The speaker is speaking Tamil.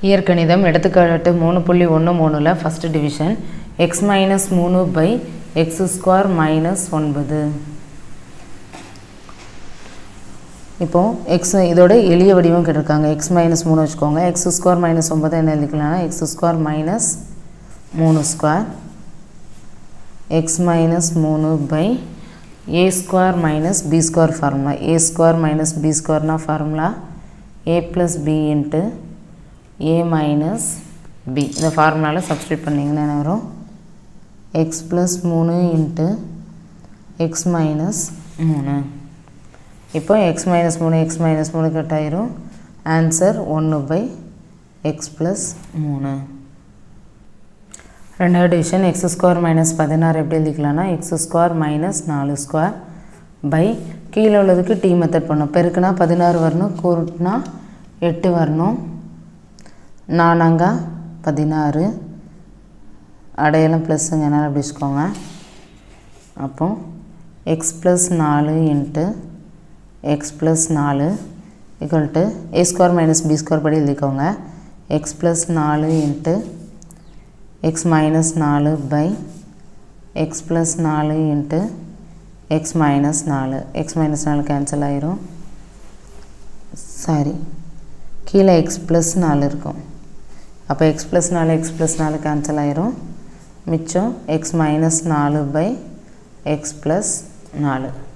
இயற்கணிதம் எடுத்துக்காட்டு மூணு புள்ளி ஒன்று மூணில் ஃபஸ்ட்டு டிவிஷன் எக்ஸ் மைனஸ் மூணு பை எக்ஸ் ஸ்கொயர் மைனஸ் ஒன்பது இப்போது எக்ஸ் இதோட எளிய வடிவம் கேட்டிருக்காங்க எக்ஸ் மைனஸ் மூணு வச்சுக்கோங்க எக்ஸ் ஸ்கொயர் மைனஸ் ஒன்பது என்ன எழுதிக்கலாம்னா எக்ஸ் ஸ்கொயர் மைனஸ் மூணு ஸ்கொயர் எக்ஸ் மைனஸ் மூணு by a square minus b square formula a square minus b ஸ்கொயர்னா formula a plus b into a minus b இந்த ஃபார்முலாவில் சப்ஸ்டியூட் பண்ணிங்கன்னா என்ன வரும் எக்ஸ் ப்ளஸ் மூணு இன்ட்டு எக்ஸ் மைனஸ் மூணு இப்போ எக்ஸ் மைனஸ் மூணு எக்ஸ் மைனஸ் மூணு கட் ஆயிரும் ஆன்சர் ஒன்று பை எக்ஸ் ப்ளஸ் மூணு ரெண்டாவது டிவிஷன் எக்ஸ் ஸ்கொயர் மைனஸ் பதினாறு எப்படி எழுதிக்கலாம்னா எக்ஸ் ஸ்கொயர் மைனஸ் நாலு ஸ்கொயர் பை கீழே உள்ளதுக்கு டி மெத்தட் பண்ணும் பெருக்குனா பதினாறு வரணும் கூட்டினா எட்டு வரணும் நானாங்க பதினாறு அடையாளம் ப்ளஸ்ஸுங்க என்னால் அப்படி வச்சுக்கோங்க அப்போ எக்ஸ் ப்ளஸ் நாலு இன்ட்டு எக்ஸ் ப்ளஸ் நாலு equal to a square minus b square படி எழுதிக்கோங்க எக்ஸ் ப்ளஸ் நாலு இன்ட்டு எக்ஸ் மைனஸ் நாலு பை எக்ஸ் ப்ளஸ் நாலு இன்ட்டு எக்ஸ் மைனஸ் நாலு எக்ஸ் மைனஸ் நாலு கேன்சல் ஆயிரும் சாரி கீழே எக்ஸ் ப்ளஸ் நாலு இருக்கும் அப்போ எக்ஸ் ப்ளஸ் நாலு எக்ஸ் ப்ளஸ் நாலு கேன்சல் ஆயிரும் மிச்சம் எக்ஸ் மைனஸ் நாலு பை எக்ஸ் ப்ளஸ் நாலு